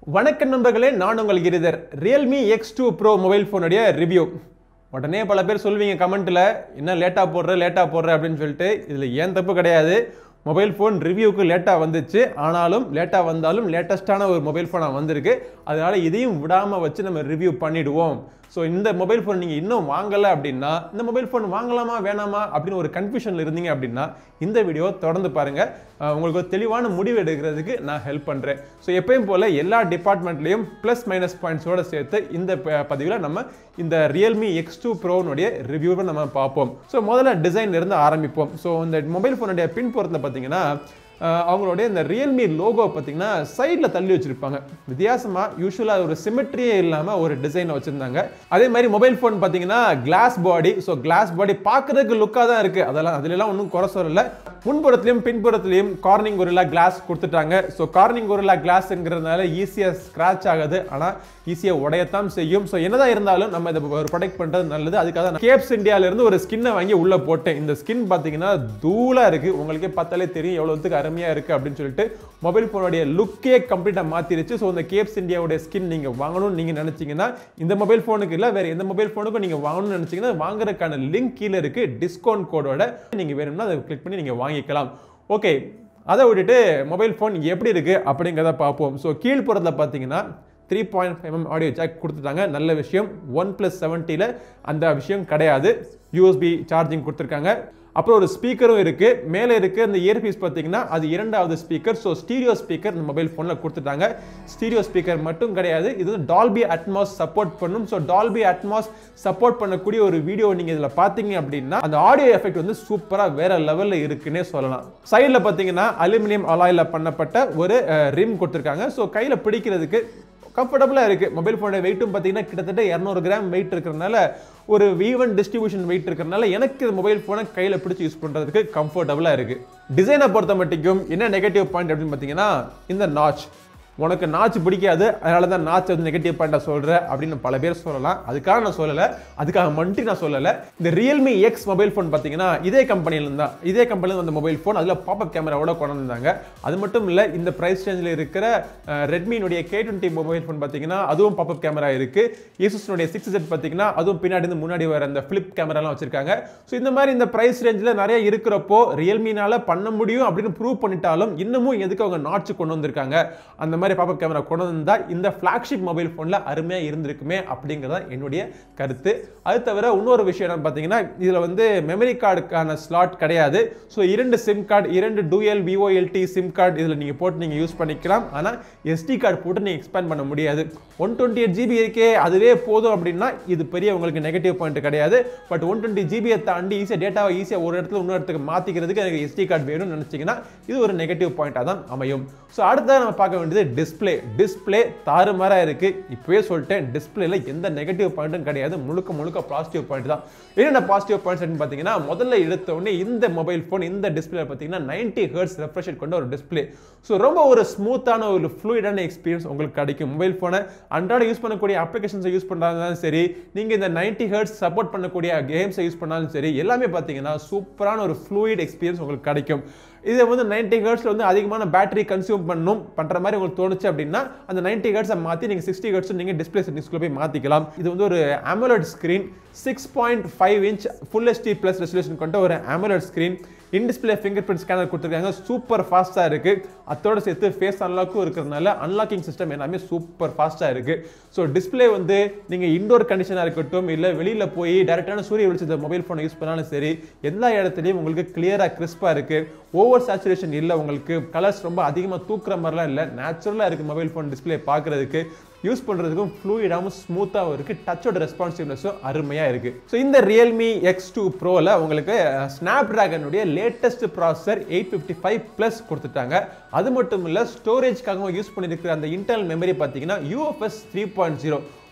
வணக்கம் நண்பர்களே நான் உங்கள் Giridhar Realme X two Pro mobile ஃபோனுடைய ரிவ்யூ உடனே பல பேர் சொல்வீங்க கமெண்ட்டில் என்ன லேட்டாக போடுற லேட்டாக போடுற அப்படின்னு சொல்லிட்டு இதில் ஏன் தப்பு கிடையாது மொபைல் ஃபோன் ரிவ்யூக்கு லேட்டாக வந்துச்சு ஆனாலும் லேட்டாக வந்தாலும் லேட்டஸ்ட்டான ஒரு மொபைல் ஃபோனாக வந்திருக்கு அதனால இதையும் விடாமல் வச்சு நம்ம ரிவ்யூ பண்ணிடுவோம் ஸோ இந்த மொபைல் ஃபோன் நீங்கள் இன்னும் வாங்கலை அப்படின்னா இந்த மொபைல் ஃபோன் வாங்கலாமா வேணாமா அப்படின்னு ஒரு கன்ஃபியூஷனில் இருந்தீங்க அப்படின்னா இந்த வீடியோ தொடர்ந்து பாருங்கள் அஹ் உங்களுக்கு ஒரு தெளிவான முடிவு எடுக்கிறதுக்கு நான் ஹெல்ப் பண்ணுறேன் ஸோ எப்பயும் போல் எல்லா டிபார்ட்மெண்ட்லேயும் ப்ளஸ் மைனஸ் பாயிண்ட்ஸோட சேர்த்து இந்த பதிவில் நம்ம இந்த ரியல்மி எக்ஸ் டூ ப்ரோனுடைய ரிவ்யூவை நம்ம பார்ப்போம் ஸோ முதல்ல டிசைன்ல இருந்து ஆரம்பிப்போம் ஸோ இந்த மொபைல் ஃபோனுடைய பின்புறத்தில் பார்த்தீங்கன்னா அஹ் அவங்களுடைய இந்த ரியல்மி லோகோ பார்த்தீங்கன்னா சைடில் தள்ளி வச்சிருப்பாங்க வித்தியாசமாக யூஸ்வலாக ஒரு சிமெட்ரியே இல்லாமல் ஒரு டிசைனை வச்சுருந்தாங்க அதே மாதிரி மொபைல் ஃபோன் பார்த்தீங்கன்னா glass body so glass body பார்க்குறதுக்கு லுக்காக தான் இருக்குது அதெல்லாம் அதுலலாம் ஒன்றும் குறை சொல்லலை முன்புறத்துலையும் பின்புறத்துலையும் கார்னிங் ஒரிலா கிளாஸ் கொடுத்துட்டாங்க ஸோ கார்னிங் ஒரிலா கிளாஸ்ங்கிறதுனால ஈஸியாக ஸ்க்ராட்ச் ஆகுது ஆனால் ஈஸியாக உடையத்தான் செய்யும் ஸோ என்னதான் இருந்தாலும் நம்ம இதை ஒரு ப்ரொடெக்ட் பண்ணுறது நல்லது அதுக்காக நான் கேப்ஸ் இந்தியாவிலேருந்து ஒரு ஸ்கின்னை வாங்கி உள்ளே போட்டேன் இந்த ஸ்கின் பார்த்தீங்கன்னா தூளாக இருக்குது உங்களுக்கே பார்த்தாலே தெரியும் எவ்வளோத்துக்கு அருமையாக இருக்குது அப்படின்னு சொல்லிட்டு மொபைல் ஃபோனுடைய லுக்கே கம்ப்ளீட்டாக மாற்றிருச்சு ஸோ இந்த கேப்ஸ் இந்தியாவுடைய ஸ்கின் நீங்கள் வாங்கணும்னு நீங்கள் நினச்சிங்கன்னா இந்த மொபைல் ஃபோனுக்கு இல்லை வேறு எந்த மொபைல் ஃபோனுக்கும் நீங்கள் வாங்கணும்னு நினச்சிங்கன்னா வாங்குறதுக்கான லிங்க் கீழே இருக்குது டிஸ்கவுண்ட் கோடோட நீங்கள் வேணும்னா அதை கிளிக் பண்ணி நீங்கள் வாங்கிக்கலாம் ஓகே அதை விட்டுட்டு மொபைல் ஃபோன் எப்படி இருக்குது அப்படிங்கிறத பார்ப்போம் ஸோ கீழ்ப்புறத்தில் பார்த்தீங்கன்னா three point five M audio jack கொடுத்துட்டாங்க நல்ல விஷயம் ஒன் ப்ளஸ் செவன்ட்டியில் அந்த விஷயம் கிடையாது யூஎஸ்பி சார்ஜிங் கொடுத்துருக்காங்க அப்புறம் ஒரு ஸ்பீக்கரும் இருக்கு மேலே இருக்க இந்த இயர்பீஸ் பார்த்தீங்கன்னா அது இரண்டாவது ஸ்பீக்கர் ஸோ ஸ்டீரியோ ஸ்பீக்கர் இந்த மொபைல் ஃபோனில் கொடுத்துட்டாங்க ஸ்டீரியோ ஸ்பீக்கர் மட்டும் கிடையாது இது வந்து டால்பி அட்மாஸ் சப்போர்ட் பண்ணும் ஸோ டால்பி அட்மாஸ் சப்போர்ட் பண்ணக்கூடிய ஒரு வீடியோ நீங்கள் இதில் பார்த்தீங்க அப்படின்னா அந்த ஆடியோ எஃபெக்ட் வந்து சூப்பராக வேற லெவலில் இருக்குன்னே சொல்லலாம் சைடில் பார்த்தீங்கன்னா அலுமினியம் அலாயில் பண்ணப்பட்ட ஒரு ரிம் கொடுத்துருக்காங்க ஸோ கையில் பிடிக்கிறதுக்கு கம்ஃபர்டபுளாக இருக்குது மொபைல் ஃபோனோட வெயிட்டும் பார்த்தீங்கன்னா கிட்டத்தட்ட இரநூறு கிராம் வெயிட் இருக்கிறனால ஒரு வீவன் டிஸ்ட்ரிபியூஷன் வெயிட் இருக்கிறனால எனக்கு இந்த மொபைல் ஃபோனை கையில் பிடிச்சி யூஸ் பண்ணுறதுக்கு கம்ஃபர்டபுளாக இருக்குது டிசைனை பொறுத்த மட்டும் என்ன நெகட்டிவ் பாயிண்ட் அப்படின்னு பார்த்தீங்கன்னா இந்த நாச் உனக்கு நாச்சு பிடிக்காது அதனால தான் நாச்சு வந்து நெகட்டிவ் பாயிண்டாக சொல்கிற அப்படின்னு பல பேர் சொல்லலாம் அதுக்காக நான் சொல்லலை அதுக்காக மட்டும் நான் சொல்லலை இந்த ரியல்மி எக்ஸ் மொபைல் ஃபோன் பார்த்தீங்கன்னா இதே கம்பெனியில தான் இதே கம்பெனியில் வந்த மொபைல் ஃபோன் அதில் பாப்அப் கேமராவோட கொண்டு வந்தாங்க அது மட்டும் இல்லை இந்த ப்ரைஸ் ரேஞ்சில் இருக்கிற ரெட்மியினுடைய கே டுவெண்ட்டி மொபைல் ஃபோன் பார்த்தீங்கன்னா அதுவும் பாப்அப் கேமரா இருக்குது ஏசுஸ்னுடைய சிக்ஸ் செட் பார்த்தீங்கன்னா அதுவும் பின்னாடி இருந்து முன்னாடி வர அந்த ஃபிளிப் கேமராலாம் வச்சிருக்காங்க ஸோ இந்த மாதிரி இந்த ப்ரைஸ் ரேஞ்சில் நிறைய இருக்கிறப்போ ரியல்மினால பண்ண முடியும் அப்படின்னு ப்ரூவ் பண்ணிட்டாலும் இன்னமும் எதுக்கு அவங்க நாட்சி கொண்டு வந்திருக்காங்க அந்த மாதிரி பாப்பப் கேமரா கொண்டு வந்தா இந்த ஃப்ளாக்ஷிப் மொபைல் ஃபோனில் அருமையாக இருந்திருக்குமே அப்படிங்கிறத என்னுடைய கருத்து அது தவிர இன்னொரு விஷயம் என்னன்னு பார்த்தீங்கன்னா இதில் வந்து மெமரி கார்டுக்கான ஸ்லாட் கிடையாது ஸோ இரண்டு சிம் கார்டு இரண்டு டூஎல் விஓஎல்டி சிம் கார்டு இதில் நீங்கள் போட்டு நீங்கள் யூஸ் பண்ணிக்கலாம் ஆனால் எஸ்டி கார்டு போட்டு நீங்கள் எக்ஸ்பேண்ட் பண்ண முடியாது ஒன் டுவெண்ட்டி எயிட் ஜிபி இருக்கே அதுவே போதும் அப்படின்னா இது பெரிய உங்களுக்கு நெகட்டிவ் பாயிண்ட் கிடையாது பட் ஒன் டுவெண்ட்டி ஜிபியை தாண்டி ஈஸியாக டேட்டாவை ஈஸியாக ஒரு இடத்துல இன்னொரு இடத்துக்கு மாற்றிக்கிறதுக்கு எனக்கு எஸ்டி கார்டு வேணும்னு நினச்சிங்கன்னா இது ஒரு நெகட்டிவ் பாயிண்டாக தான் அமையும் ஸோ அடுத்ததாக நம்ம பார்க்க வேண்டியது டிஸ்பிளே டிஸ்பிளே தாறுமாறாக இருக்குது இப்போவே சொல்லிட்டேன் டிஸ்பிளேல எந்த நெகட்டிவ் பாயிண்ட்டும் கிடையாது முழுக்க முழுக்க பாசிட்டிவ் பாயிண்ட் தான் என்னென்ன பாசிட்டிவ் பாயிண்ட்ஸ் அப்படின்னு பார்த்தீங்கன்னா முதல்ல எடுத்த உடனே இந்த மொபைல் ஃபோன் இந்த டிஸ்பிளே பார்த்தீங்கன்னா நைன்டி ஹர்ட்ஸ் ரெஃப்ரெஷ் கொண்ட ஒரு டிஸ்பிளே ஸோ ரொம்ப ஒரு ஸ்மூத்தான ஒரு ஃப்ளூயிடான எக்ஸ்பீரியன்ஸ் உங்களுக்கு கிடைக்கும் மொபைல் ஃபோனை அன்றாட யூஸ் பண்ணக்கூடிய அப்ளிகேஷன்ஸை யூஸ் பண்ணாலும் சரி நீங்கள் இந்த நைன்டி ஹர்ட்ஸ் சப்போர்ட் பண்ணக்கூடிய கேம்ஸை யூஸ் பண்ணாலும் சரி எல்லாமே பார்த்தீங்கன்னா சூப்பரான ஒரு ஃப்ளூயிட் எக்ஸ்பீரியன்ஸ் உங்களுக்கு கிடைக்கும் இதை வந்து நைன்டி ஹர்ட்ஸில் வந்து அதிகமான பேட்டரி கன்சியூம் பண்ணணும் பண்ணுற மாதிரி உங்களுக்கு தோணுச்சு அப்படின்னா அந்த நைன்டி ஹர்ட்ஸை மாற்றி நீங்கள் சிக்ஸ்டி ஹர்ட்ஸ் நீங்கள் டிஸ்பிளே செட்டிங்ஸ்குள்ளே போய் மாற்றிக்கலாம் இது வந்து ஒரு AMOLED screen six point five inch full HD plus resolution கொண்ட ஒரு AMOLED screen in display finger print scanner கொடுத்துருக்காங்க சூப்பர் ஃபாஸ்ட்டாக இருக்குது அதோட சேர்த்து ஃபேஸ் அன்லாக்கும் இருக்கிறதுனால அன்லாக்கிங் சிஸ்டம் எல்லாமே சூப்பர் ஃபாஸ்ட்டாக இருக்குது ஸோ டிஸ்பிளே வந்து நீங்கள் இண்டோர் கண்டிஷனாக இருக்கட்டும் இல்லை வெளியில் போய் டேரெக்டான சூரிய வெளிச்சத்தை மொபைல் ஃபோனை யூஸ் பண்ணாலும் சரி எல்லா இடத்துலையும் உங்களுக்கு கிளியராக கிறிஸ்பாக இருக்குது ஓவர் சேச்சுரேஷன் இல்லை உங்களுக்கு கலர்ஸ் ரொம்ப அதிகமாக தூக்குற மாதிரிலாம் இல்லை நேச்சுரலாக இருக்குது மொபைல் ஃபோன் டிஸ்பிளே பார்க்குறதுக்கு யூஸ் பண்ணுறதுக்கும் ஃப்ளூயிடாகவும் ஸ்மூத்தாகவும் இருக்குது டச்சோட ரெஸ்பான்சிவ்னஸும் அருமையாக இருக்குது ஸோ இந்த ரியல்மி எக்ஸ் டூ ப்ரோவில் உங்களுக்கு ஸ்னாப் ட்ராகனுடைய latest processor eight fifty five plus கொடுத்துட்டாங்க அது மட்டும் இல்லை ஸ்டோரேஜ்க்காகவும் யூஸ் பண்ணியிருக்கிற அந்த இன்டர்னல் மெமரி பார்த்தீங்கன்னா UFS three point zero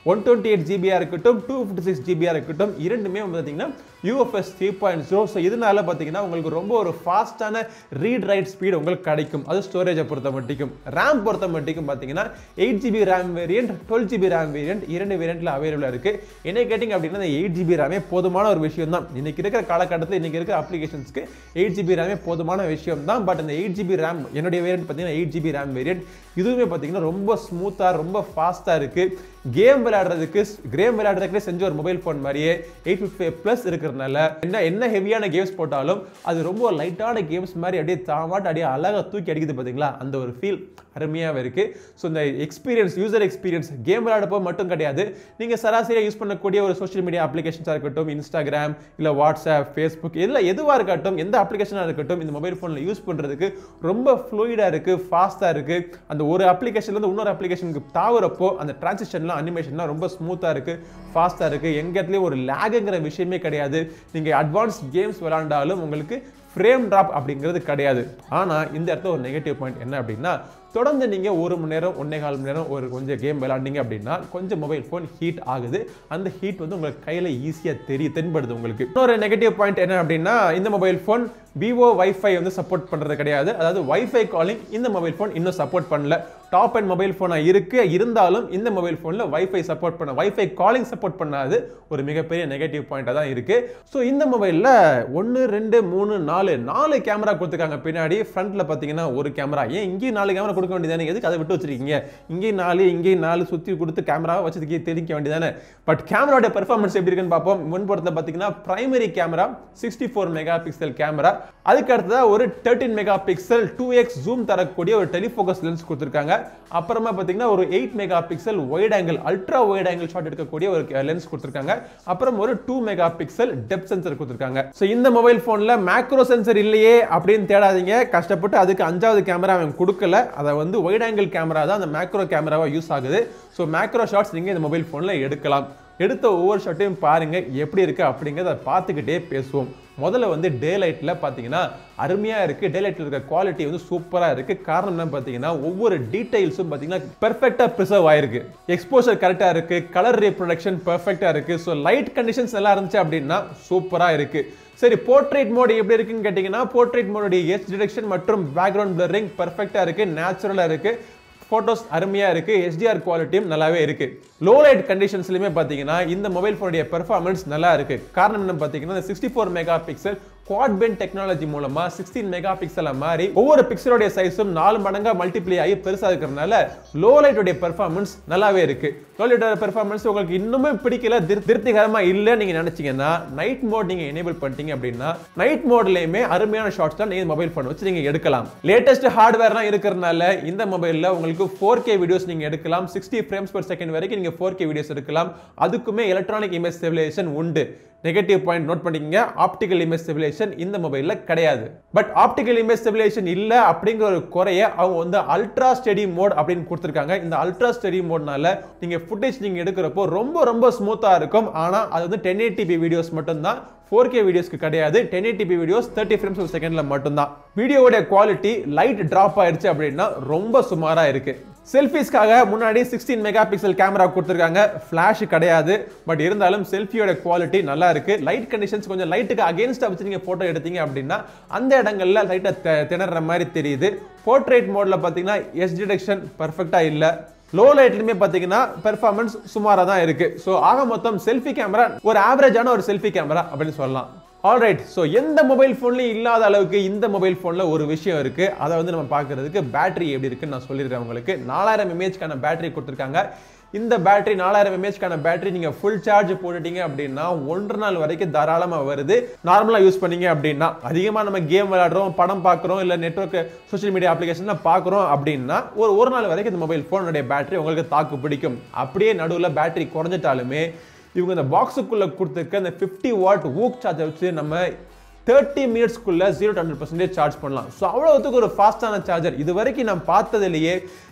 one twenty eight ஜிபியாக இருக்கட்டும் டூ ஃபிஃப்டி சிக்ஸ் ஜிபியாக இருக்கட்டும் இரண்டுமே வந்து பார்த்தீங்கன்னா UFS three point zero so இதனால பார்த்தீங்கன்னா உங்களுக்கு ரொம்ப ஒரு ஃபாஸ்ட்டான ரீட் ரைட் ஸ்பீடு உங்களுக்கு கிடைக்கும் அது ஸ்டோரேஜை பொறுத்த மட்டும் ரேம் பொறுத்த மட்டும் பார்த்தீங்கன்னா eight GB RAM variant twelve GB RAM variant இரண்டு வேரியண்ட்டில் அவைலபிளாக இருக்குது என்ன கேட்டிங்க அப்படின்னா இந்த எயிட் ஜிபி ரேமே போதுமான ஒரு விஷயம் தான் இன்னைக்கு இருக்கிற காலகட்டத்தில் இன்னைக்கு இருக்கிற அப்ளிகேஷன்ஸ்க்கு எயிட் ஜிபி ரேமே போதுமான விஷயம் தான் பட் அந்த எயிட் ஜிபி ரேம் என்னுடைய வேரியன்ட் பார்த்தீங்கன்னா எயிட் ஜிபி ரேம் வேரியன்ட் இதுவுமே பார்த்தீங்கன்னா ரொம்ப ஸ்மூத்தாக ரொம்ப ஃபாஸ்ட்டாக இருக்குது கேம் விளையாடுறதுக்கு கேம் விளையாடுறதுக்கு செஞ்ச ஒரு மொபைல் ஃபோன் மாதிரியே எயிட் ஃபிஃப்டி ப்ளஸ் இருக்கிறதுனால என்ன என்ன ஹெவியான கேம்ஸ் போட்டாலும் அது ரொம்ப லைட்டான கேம்ஸ் மாதிரி அப்படியே தாமாட்டு அப்படியே அழகாக தூக்கி அடிக்குது பார்த்தீங்களா அந்த ஒரு ஃபீல் அருமையாகவே இருக்குது ஸோ இந்த எக்ஸ்பீரியன்ஸ் யூசர் எக்ஸ்பீரியன்ஸ் கேம் விளையாடப்போ மட்டும் கிடையாது நீங்கள் சராசரியாக யூஸ் பண்ணக்கூடிய ஒரு சோஷியல் மீடியா அப்ளிகேஷன்ஸாக இருக்கட்டும் இன்ஸ்டாகிராம் இல்லை வாட்ஸ்அப் ஃபேஸ்புக் இதில் எதுவாக இருக்கட்டும் எந்த அப்ளிகேஷனாக இருக்கட்டும் இந்த மொபைல் ஃபோனில் யூஸ் பண்ணுறதுக்கு ரொம்ப ஃப்ளூயிடாக இருக்குது ஃபாஸ்ட்டாக இருக்குது அந்த ஒரு அப்ளிகேஷன்லேருந்து இன்னொரு அப்ளிகேஷனுக்கு தாவுறப்போ அந்த டிரான்சிஷன்லாம் அனிமேஷன்லாம் ரொம்ப ஸ்மூத்தாக இருக்குது ஃபாஸ்ட்டாக இருக்குது எங்க இடத்துலையும் ஒரு லேகுங்கிற விஷயமே கிடையாது நீங்கள் அட்வான்ஸ் கேம்ஸ் விளாண்டாலும் உங்களுக்கு ஃப்ரேம் ட்ராப் அப்படிங்கிறது கிடையாது ஆனால் இந்த இடத்துல ஒரு நெகட்டிவ் பாயிண்ட் என்ன அப்படின்னா தொடர்ந்து நீங்கள் ஒரு மணி நேரம் ஒன்றே கால் மணி நேரம் ஒரு கொஞ்சம் கேம் விளாண்டிங்க அப்படின்னா கொஞ்சம் மொபைல் ஃபோன் ஹீட் ஆகுது அந்த ஹீட் வந்து உங்களுக்கு கையில் ஈஸியாக தெரிய தென்படுது உங்களுக்கு இன்னொரு நெகட்டிவ் பாயிண்ட் என்ன அப்படின்னா இந்த மொபைல் ஃபோன் விவோ வைஃபை வந்து சப்போர்ட் பண்ணுறது கிடையாது அதாவது வைஃபை காலிங் இந்த மொபைல் ஃபோன் இன்னும் சப்போர்ட் பண்ணல டாப் அண்ட் மொபைல் ஃபோனாக இருக்கு இருந்தாலும் இந்த மொபைல் ஃபோனில் வைஃபை சப்போர்ட் பண்ண வைஃபை காலிங் சப்போர்ட் பண்ணாது ஒரு மிகப்பெரிய நெகட்டிவ் பாயிண்டாக தான் இருக்கு ஸோ இந்த மொபைலில் ஒன்று ரெண்டு மூணு நாலு நாலு கேமரா கொடுத்துருக்காங்க பின்னாடி ஃப்ரண்ட்ல பார்த்தீங்கன்னா ஒரு கேமரா ஏன் இங்கேயும் நாலு கேமரா கொடுக்க வேண்டியதானே எதுக்கு அதை விட்டு வச்சிருக்கீங்க இங்கேயும் நாலு இங்கேயும் நாலு சுற்றி கொடுத்து கேமராவை வச்சதுக்கே தெரிவிக்க வேண்டியதானே பட் கேமராவோட பெர்ஃபார்மன்ஸ் எப்படி இருக்குன்னு பார்ப்போம் முன்புறத்தில் பார்த்தீங்கன்னா primary camera sixty four mega pixel camera அதுக்கு அடுத்ததா ஒரு thirteen mega pixel two X zoom தரக்கூடிய ஒரு டெலிஃபோக்கஸ் லென்ஸ் கொடுத்துருக்காங்க அப்புறமா பார்த்தீங்கன்னா ஒரு eight mega pixel wide angle ultra wide angle shot எடுக்கக்கூடிய ஒரு லென்ஸ் கொடுத்துருக்காங்க அப்புறம் ஒரு two mega pixel depth sensor கொடுத்துருக்காங்க ஸோ இந்த மொபைல் ஃபோனில் மேக்ரோ சென்சர் இல்லையே அப்படின்னு தேடாதீங்க கஷ்டப்பட்டு அதுக்கு அஞ்சாவது கேமரா அவன் கொடுக்கல அதை வந்து ஒயிட் ஆங்கிள் கேமரா தான் அந்த மேக்ரோ கேமராவாக யூஸ் ஆகுது ஸோ மேக்ரோ ஷாட்ஸ் நீங்கள் இந்த மொபைல் ஃபோனில் எடுக்கலாம் எடுத்த ஒவ்வொரு ஷாட்டையும் பாருங்க எப்படி இருக்கு அப்படிங்கிறத பார்த்துக்கிட்டே பேசுவோம் முதல்ல வந்து டே லைட்டில் பார்த்தீங்கன்னா அருமையாக இருக்குது டே லைட்டில் இருக்க குவாலிட்டி வந்து சூப்பராக இருக்குது காரணம் என்ன பார்த்தீங்கன்னா ஒவ்வொரு டீடைல்ஸும் பார்த்தீங்கன்னா பெர்ஃபெக்டாக ப்ரிசர்வ் ஆயிருக்கு எக்ஸ்போசர் கரெக்டாக இருக்குது கலர் ரீப்ரொடக்ஷன் பெர்ஃபெக்டாக இருக்குது ஸோ லைட் கண்டிஷன்ஸ் எல்லாம் இருந்துச்சு அப்படின்னா சூப்பராக இருக்குது சரி போர்ட்ரேட் மோட் எப்படி இருக்குன்னு கேட்டிங்கன்னா போர்ட்ரேட் மோடுடைய எஸ் டிடெக்ஷன் மற்றும் பேக்ரவுண்ட் பிளரிங் பெர்ஃபெக்டாக இருக்குது நேச்சுரலாக இருக்குது ஃபோட்டோஸ் அருமையாக இருக்குது ஹெச்டிஆர் குவாலிட்டியும் நல்லாவே இருக்குது லோ லைட் கண்டிஷன்ஸ்லையுமே பார்த்தீங்கன்னா இந்த மொபைல் ஃபோனுடைய பெர்ஃபார்மன்ஸ் நல்லா இருக்குது காரணம் என்ன பார்த்தீங்கன்னா sixty four mega pixel quad bin technology மூலமா சிக்ஸ்டீன் மெகா பிக்சலை மாறி ஒவ்வொரு பிக்சலோடைய சைஸும் நாலு மடங்கா மல்டிப்ளை ஆகி பெருசா இருக்கிறதுனால லோ லைட்டோடைய பெர்ஃபார்மன்ஸ் நல்லாவே இருக்கு லோ லைட்டோட பெர்ஃபார்மன்ஸ் உங்களுக்கு இன்னுமே பிடிக்கல திரு- திருப்திகரமா இல்ல நீங்க நினைச்சீங்கன்னா நைட் மோட் நீங்க எனேபிள் பண்ணிட்டீங்க அப்படின்னா நைட் மோட்லயுமே அருமையான ஷாட்ஸ் தான் நீங்க மொபைல் ஃபோன் வச்சு நீங்க எடுக்கலாம் லேட்டஸ்ட் ஹார்ட்வேர்லாம் இருக்கிறதுனால இந்த மொபைல்ல உங்களுக்கு ஃபோர் கே வீடியோஸ் நீங்க எடுக்கலாம் சிக்ஸ்டி ஃப்ரேம்ஸ் per செகண்ட் வரைக்கும் நீங்க ஃபோர் கே வீடியோஸ் எடுக்கலாம் அதுக்குமே எலக்ட்ரானிக் இமேஜ் ஸ்டெபிலைசேஷன் உண்டு நெகட்டிவ் பாயிண்ட் நோட் பண்ணிக்கங்க ஆப்டிகல் இமேஜ் ஸ்டெபிலைசேஷன் இந்த மொபைல்ல கிடையாது பட் ஆப்டிகல் இமேஜ் ஸ்டெபிலைசேஷன் இல்ல அப்படிங்கிற ஒரு குறைய அவங்க வந்து அல்ட்ரா ஸ்டெடி மோட் அப்படின்னு கொடுத்துருக்காங்க இந்த அல்ட்ரா ஸ்டெடி மோட்னால நீங்க ஃபுட்டேஜ் நீங்க எடுக்கிறப்போ ரொம்ப ரொம்ப ஸ்மூத்தா இருக்கும் ஆனா அது வந்து டென் எயிட்டிபி வீடியோஸ் மட்டும்தான் ஃபோர் கே வீடியோஸ்க்கு கிடையாது ten eighty p videos thirty frames ஒரு செகண்ட்ல மட்டும்தான் வீடியோவோட குவாலிட்டி லைட் டிராப் ஆயிருச்சு அப்படின்னா ரொம்ப சுமாரா இருக்கு செல்ஃபிஸ்க்காக முன்னாடி சிக்ஸ்டீன் மெகா பிக்சல் கேமரா கொடுத்துருக்காங்க ஃப்ளாஷ் கிடையாது பட் இருந்தாலும் செல்ஃபியோட குவாலிட்டி நல்லா இருக்கு லைட் கண்டிஷன்ஸ் கொஞ்சம் லைட்டுக்கு அகேன்ஸ்டாக வச்சு நீங்கள் ஃபோட்டோ எடுத்தீங்க அப்படின்னா அந்த இடங்கள்ல லைட்டாக திணற மாதிரி தெரியுது போர்ட்ரேட் மோடில் பார்த்தீங்கன்னா எஸ் டிடெக்ஷன் பர்ஃபெக்டாக இல்லை லோ லைட்லையுமே பார்த்தீங்கன்னா பெர்ஃபார்மன்ஸ் சுமாராக தான் இருக்கு ஸோ ஆக மொத்தம் செல்ஃபி கேமரா ஒரு ஆவரேஜான ஒரு செல்ஃபி கேமரா அப்படின்னு சொல்லலாம் ஆல்ரைட் ஸோ எந்த மொபைல் ஃபோன்லையும் இல்லாத அளவுக்கு இந்த மொபைல் ஃபோனில் ஒரு விஷயம் இருக்கு அதை வந்து நம்ம பார்க்கறதுக்கு பேட்டரி எப்படி இருக்குன்னு நான் சொல்லிடுறேன் உங்களுக்கு நாலாயிரம் எம்ஏஹெச்க்கான பேட்டரி கொடுத்துருக்காங்க இந்த பேட்டரி நாலாயிரம் எம்ஏஹெச்க்கான பேட்டரி நீங்கள் ஃபுல் சார்ஜ் போட்டுட்டீங்க அப்படின்னா ஒன்றரை நாள் வரைக்கும் தாராளமாக வருது நார்மலாக யூஸ் பண்ணீங்க அப்படின்னா அதிகமாக நம்ம கேம் விளையாடுறோம் படம் பார்க்குறோம் இல்லை நெட்ஒர்க் சோஷியல் மீடியா அப்ளிகேஷன்லாம் பார்க்குறோம் அப்படின்னா ஒரு ஒரு நாள் வரைக்கும் இந்த மொபைல் ஃபோனுடைய பேட்டரி உங்களுக்கு தாக்கு பிடிக்கும் அப்படியே நடுவில் பேட்டரி குறைஞ்சிட்டாலுமே இவங்க இந்த பாக்ஸுக்குள்ளே கொடுத்துருக்க இந்த ஃபிஃப்டி வாட் ஊக் சார்ஜை வச்சு நம்ம தேர்ட்டி மினிட்ஸ்க்குள்ள ஜீரோ ஹண்ட்ரட் பர்சன்டேஜ் சார்ஜ் பண்ணலாம் ஸோ அவ்வளோத்துக்கு ஒரு ஃபாஸ்டான சார்ஜர் இது வரைக்கும் நான் பார்த்ததுலேயே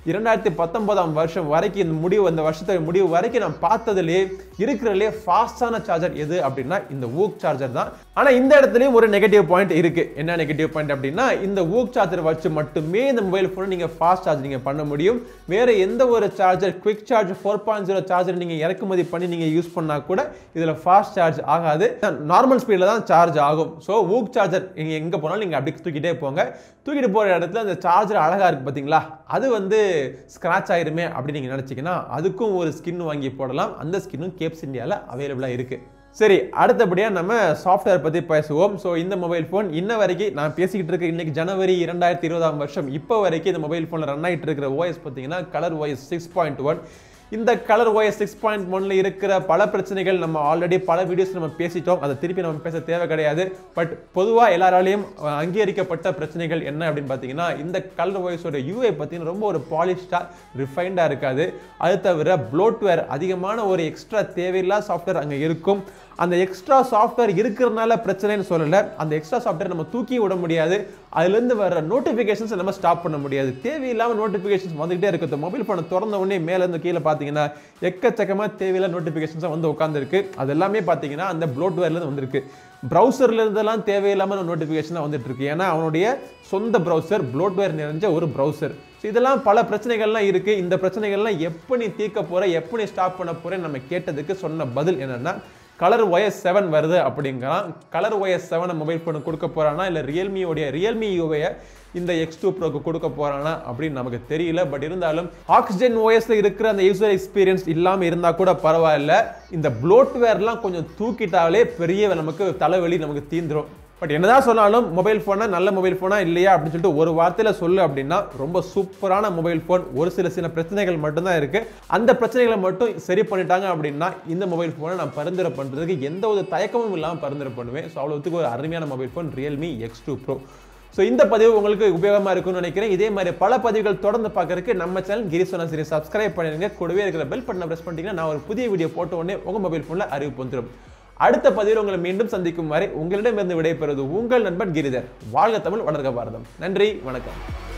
இரண்டாயிரத்தி பத்தொன்பதாம் வருஷம் வரைக்கும் இந்த முடிவு அந்த வருஷத்தை முடிவு வரைக்கும் நான் பார்த்ததுலேயே இருக்கிறதுலே ஃபாஸ்டான சார்ஜர் எது அப்படின்னா இந்த ஊக் சார்ஜர் தான் ஆனால் இந்த இடத்துலையும் ஒரு நெகட்டிவ் பாயிண்ட் இருக்கு என்ன நெகட்டிவ் பாயிண்ட் அப்படின்னா இந்த ஊக் சார்ஜர் வச்சு மட்டுமே இந்த மொபைல் ஃபோனை நீங்கள் ஃபாஸ்ட் சார்ஜ் நீங்கள் பண்ண முடியும் வேற எந்த ஒரு charger quick charge four point zero charger நீங்கள் இறக்குமதி பண்ணி நீங்கள் யூஸ் பண்ணால் கூட இதில் ஃபாஸ்ட் சார்ஜ் ஆகாது நார்மல் ஸ்பீடில் தான் சார்ஜ் ஆகும் ஸோ ஊக் சார்ஜர் நீங்கள் எங்கே போனாலும் நீங்கள் அப்படி தூக்கிட்டே போங்க தூக்கிட்டு போகிற இடத்துல அந்த சார்ஜர் அழகாக இருக்குது பார்த்தீங்களா அது வந்து ஸ்க்ராட்ச் ஆயிருமே அப்படின்னு நீங்கள் நினச்சிங்கன்னா அதுக்கும் ஒரு ஸ்கின் வாங்கி போடலாம் அந்த ஸ்கின்னும் கேப்ஸ் இந்தியாவில் அவைலபிளாக இருக்குது சரி அடுத்தபடியாக நம்ம சாஃப்ட்வேர் பற்றி பேசுவோம் ஸோ இந்த மொபைல் ஃபோன் இன்ன வரைக்கும் நான் பேசிக்கிட்டு இருக்க இன்னைக்கு ஜனவரி இரண்டாயிரத்தி இருபதாம் வருஷம் இப்போ வரைக்கும் இந்த மொபைல் ஃபோனில் ரன் ஆகிட்டு இருக்கிற ஓஎஸ் பார்த்தீங்கன்னா colour OS six point one இந்த கலர் ஓஎஸ் சிக்ஸ் பாயிண்ட் ஒன்ல இருக்கிற பல பிரச்சனைகள் நம்ம ஆல்ரெடி பல வீடியோஸ் நம்ம பேசிட்டோம் அதை திருப்பி நம்ம பேச தேவை கிடையாது பட் பொதுவாக எல்லாராலையும் அஹ், அங்கீகரிக்கப்பட்ட பிரச்சனைகள் என்ன அப்படின்னு பார்த்தீங்கன்னா இந்த கலர் ஓஎஸோட யூஐ பார்த்தீங்கன்னா ரொம்ப ஒரு பாலிஷ்டாக ரிஃபைண்டாக இருக்காது அது தவிர ப்ளோட்வேர் அதிகமான ஒரு எக்ஸ்ட்ரா தேவையில்லாத சாஃப்ட்வேர் அங்கே இருக்கும் அந்த எக்ஸ்ட்ரா சாஃப்ட்வேர் இருக்கிறதுனால பிரச்சனைன்னு சொல்லலை அந்த எக்ஸ்ட்ரா சாஃப்ட்வேர் நம்ம தூக்கி விட முடியாது அதுலேருந்து வர நோட்டிஃபிகேஷன்ஸ் நம்ம ஸ்டாப் பண்ண முடியாது தேவையில்லாமல் நோட்டிஃபிகேஷன்ஸ் வந்துகிட்டே இருக்குது மொபைல் ஃபோனை திறந்த உடனே மேலேருந்து கீழே பார்த்தீங்கன்னா எக்கச்சக்கமாக தேவையில்லாத நோட்டிஃபிகேஷன்ஸாக வந்து உட்காந்துருக்கு அது எல்லாமே பார்த்தீங்கன்னா அந்த ப்ளோட்வேர்லேருந்து வந்திருக்கு ப்ரௌசர்ல இருந்தெல்லாம் தேவையில்லாமல் நோட்டிஃபிகேஷனாக வந்துட்டு இருக்கு ஏன்னா அவனுடைய சொந்த ப்ரௌசர் ப்ளோட்வேர் நிறைஞ்ச ஒரு ப்ரௌசர் ஸோ இதெல்லாம் பல பிரச்சனைகள்லாம் இருக்கு இந்த பிரச்சனைகள்லாம் எப்போ நீ தீர்க்க போற எப்போ நீ ஸ்டாப் பண்ண போறேன்னு நம்ம கேட்டதுக்கு சொன்ன பதில் என்னன்னா கலர் ஒயஸ் செவன் வருது அப்படிங்கிறான் கலர் ஒயஸ் செவனை மொபைல் ஃபோனு கொடுக்க போறானா இல்லை ரியல்மியோடைய ரியல்மி யூவையை இந்த எக்ஸ் டூ ப்ரோக்கு கொடுக்க போறானா அப்படின்னு நமக்கு தெரியல பட் இருந்தாலும் ஆக்சிஜன் ஓஎஸ்ல இருக்கிற அந்த யூசர் எக்ஸ்பீரியன்ஸ் இல்லாமல் இருந்தா கூட பரவாயில்ல இந்த ப்ளோட்வேர்லாம் கொஞ்சம் தூக்கிட்டாலே பெரிய நமக்கு தலைவலி நமக்கு தீந்துரும் பட் என்னதான் சொன்னாலும் மொபைல் ஃபோனை நல்ல மொபைல் ஃபோனா இல்லையா அப்படின்னு சொல்லிட்டு ஒரு வார்த்தையில சொல்லு அப்படின்னா ரொம்ப சூப்பரான மொபைல் ஃபோன் ஒரு சில சில பிரச்சனைகள் மட்டும்தான் இருக்கு அந்த பிரச்சனைகளை மட்டும் சரி பண்ணிட்டாங்க அப்படின்னா இந்த மொபைல் ஃபோனை நான் பரிந்துரை பண்றதுக்கு எந்த ஒரு தயக்கமும் இல்லாமல் பரிந்துரை பண்ணுவேன் ஸோ அவ்வளோத்துக்கு ஒரு அருமையான mobile phone Realme X two pro so இந்த பதிவு உங்களுக்கு உபயோகமாக இருக்கும்னு நினைக்கிறேன் இதே மாதிரி பல பதிவுகள் தொடர்ந்து பார்க்கறதுக்கு நம்ம சேனல் கிரிசோனா சரி சப்ஸ்கிரைப் பண்ணிடுங்க கூடவே இருக்கிற பெல் பட்டனை ப்ரெஸ் பண்ணிட்டீங்கன்னா நான் ஒரு புதிய வீடியோ போட்ட உடனே உங்கள் மொபைல் ஃபோனில் அறிவிப்பு வந்துடும் அடுத்த பதிவில் உங்களை மீண்டும் சந்திக்கும் வரை உங்களிடமிருந்து விடைபெறுவது உங்கள் நண்பன் கிரிதர் வாழ்க தமிழ் வளர்க பாரதம் நன்றி வணக்கம்